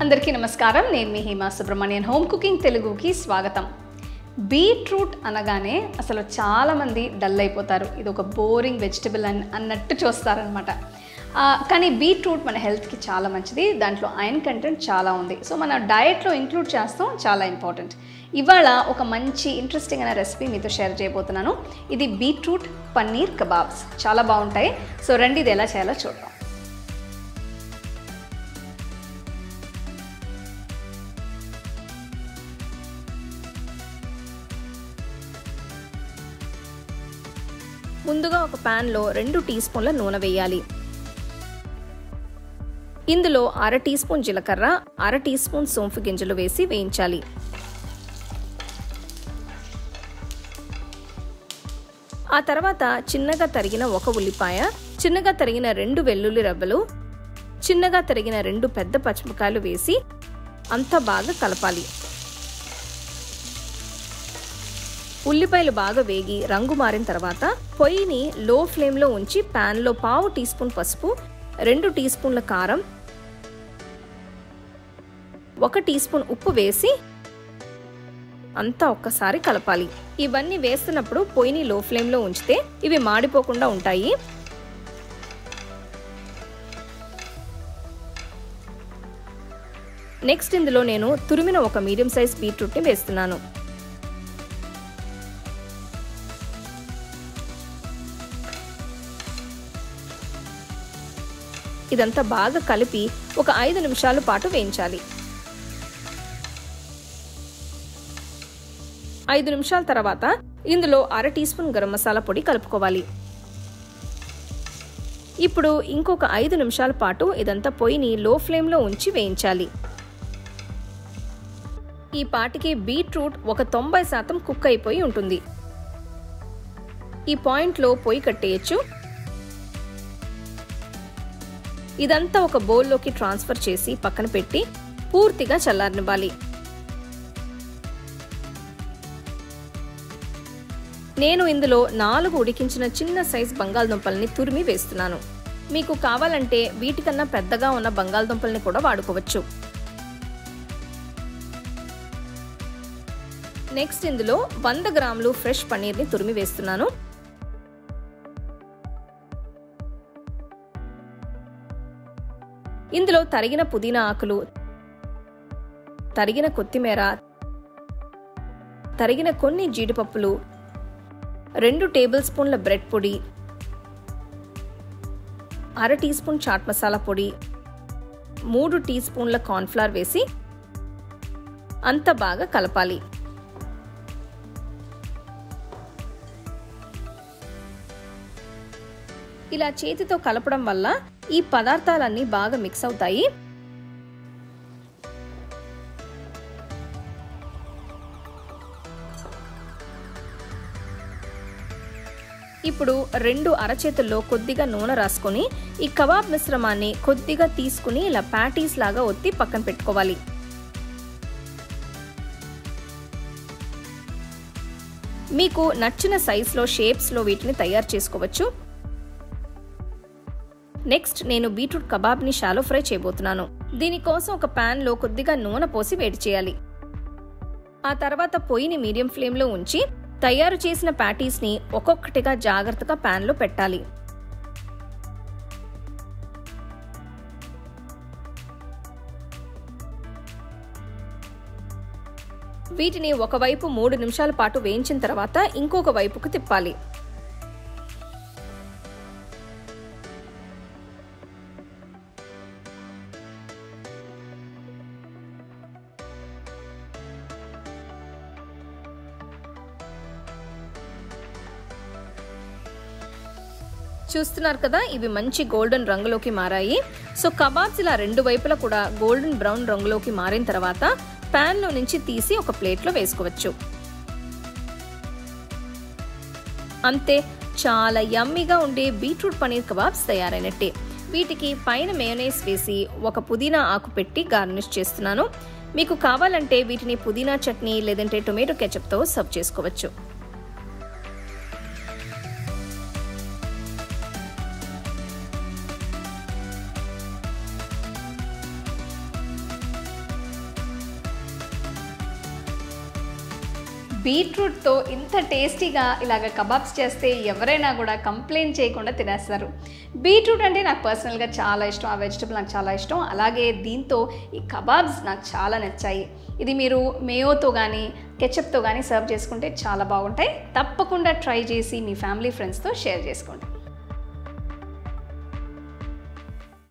అందరికీ నమస్కారం నేను మీ హేమా సుబ్రహ్మణ్యన్ హోమ్ కుకింగ్ తెలుగుకి స్వాగతం బీట్రూట్ అనగానే అసలు చాలామంది డల్ అయిపోతారు ఇది ఒక బోరింగ్ వెజిటబుల్ అని అన్నట్టు చూస్తారనమాట కానీ బీట్రూట్ మన హెల్త్కి చాలా మంచిది దాంట్లో ఐరన్ కంటెంట్ చాలా ఉంది సో మన డయట్లో ఇంక్లూడ్ చేస్తాం చాలా ఇంపార్టెంట్ ఇవాళ ఒక మంచి ఇంట్రెస్టింగ్ అయిన రెసిపీ మీతో షేర్ చేయబోతున్నాను ఇది బీట్రూట్ పన్నీర్ కబాబ్స్ చాలా బాగుంటాయి సో రండి ఇది ఎలా చేయాలో చూద్దాం ముందుగా ఒక ప్యాన్లో రెండు టీ స్పూన్ల నూనె వేయాలి ఇందులో అర టీ స్పూన్ జీలకర్ర అర టీ స్పూన్ సోంపు గింజలు వేసి వేయించాలి ఆ తర్వాత చిన్నగా తరిగిన ఒక ఉల్లిపాయ చిన్నగా తరిగిన రెండు వెల్లుల్లి రవ్వలు చిన్నగా తరిగిన రెండు పెద్ద పచ్చిమిరకాయలు వేసి అంతా బాగా కలపాలి ఉల్లిపాయలు బాగా వేగి రంగు మారిన తర్వాత పొయ్యిని లో ఫ్లేమ్లో ఉంచి ప్యాన్లో పావు టీ స్పూన్ పసుపు రెండు టీ స్పూన్ల కారం ఒక టీ స్పూన్ ఉప్పు వేసి అంతా ఒక్కసారి కలపాలి ఇవన్నీ వేస్తున్నప్పుడు పొయ్యిని లో ఫ్లేమ్లో ఉంచితే ఇవి మాడిపోకుండా ఉంటాయి నెక్స్ట్ ఇందులో నేను తురిమిన ఒక మీడియం సైజ్ బీట్రూట్ని వేస్తున్నాను ఇదంతా బాగా కలిపి ఒక ఐదు నిమిషాల పాటు వేయించాలి ఐదు నిమిషాల తర్వాత ఇందులో అర టీ స్పూన్ గరం మసాలా పొడి కలుపుకోవాలి ఇప్పుడు ఇంకొక ఐదు నిమిషాల పాటు ఇదంతా పొయ్యిని లో ఫ్లేమ్లో ఉంచి వేయించాలి ఈ పాటికి బీట్రూట్ ఒక తొంభై శాతం కుక్ అయిపోయి ఉంటుంది ఈ పాయింట్లో పొయ్యి కట్టేయచ్చు ఇదంతా ఒక బౌల్లోకి ట్రాన్స్ఫర్ చేసి పక్కన పెట్టి పూర్తిగా చల్లారనివ్వాలి నేను ఇందులో నాలుగు ఉడికించిన చిన్న సైజ్ బంగాళదుంపల్ని తురిమి వేస్తున్నాను మీకు కావాలంటే వీటికన్నా పెద్దగా ఉన్న బంగాళదుంపల్ని కూడా వాడుకోవచ్చు నెక్స్ట్ ఇందులో వంద గ్రాములు ఫ్రెష్ పన్నీర్ని తురిమి వేస్తున్నాను ఇందులో తరిగిన పుదీనా ఆకులు తరిగిన కొత్తిమీర తరిగిన కొన్ని జీడిపప్పులు రెండు టేబుల్ స్పూన్ల బ్రెడ్ పొడి అర టీ స్పూన్ చాట్ మసాలా పొడి మూడు టీ స్పూన్ల కార్న్ఫ్లవర్ వేసి అంత బాగా కలపాలి ఇలా చేతితో కలపడం వల్ల ఈ పదార్థాలన్నీ బాగా మిక్స్ అవుతాయి ఇప్పుడు రెండు అరచేతుల్లో కొద్దిగా నూనె రాసుకొని ఈ కబాబ్ మిశ్రమాన్ని కొద్దిగా తీసుకుని ఇలా ప్యాటీస్ లాగా ఒత్తి పక్కన పెట్టుకోవాలి మీకు నచ్చిన సైజులో షేప్స్లో వీటిని తయారు చేసుకోవచ్చు నెక్స్ట్ నేను బీట్రూట్ కబాబ్ని షాలో ఫ్రై చేయబోతున్నాను దీనికోసం ఒక ప్యాన్లో కొద్దిగా నూనె పోసి వేడి చేయాలి ఆ తర్వాత పొయ్యిని మీడియం ఫ్లేమ్లో ఉంచి తయారు చేసిన ప్యాటీస్ని ఒక్కొక్కటిగా జాగ్రత్తగా ప్యాన్లో పెట్టాలి వీటిని ఒకవైపు మూడు నిమిషాల పాటు వేయించిన తర్వాత ఇంకొక వైపుకు తిప్పాలి చూస్తున్నారు కదా ఇవి మంచి గోల్డెన్ రంగులోకి మారాయి సో కబాబ్స్ ఇలా రెండు వైపులా కూడా గోల్డెన్ బ్రౌన్ రంగులోకి మారిన తర్వాత ప్యాన్లో నుంచి తీసి ఒక ప్లేట్లో వేసుకోవచ్చు అంతే చాలా యమ్మీగా ఉండే బీట్రూట్ పనీర్ కబాబ్స్ తయారైనట్టే వీటికి పైన మేయోనేస్ వేసి ఒక పుదీనా ఆకు పెట్టి గార్నిష్ చేస్తున్నాను మీకు కావాలంటే వీటిని పుదీనా చట్నీ లేదంటే టొమాటో కెచప్తో సర్వ్ చేసుకోవచ్చు బీట్రూట్తో ఇంత టేస్టీగా ఇలాగ కబాబ్స్ చేస్తే ఎవరైనా కూడా కంప్లైంట్ చేయకుండా తినేస్తారు బీట్రూట్ అంటే నాకు పర్సనల్గా చాలా ఇష్టం ఆ వెజిటబుల్ నాకు చాలా ఇష్టం అలాగే దీంతో ఈ కబాబ్స్ నాకు చాలా నచ్చాయి ఇది మీరు మేయోతో కానీ కెచప్తో కానీ సర్వ్ చేసుకుంటే చాలా బాగుంటాయి తప్పకుండా ట్రై చేసి మీ ఫ్యామిలీ ఫ్రెండ్స్తో షేర్ చేసుకోండి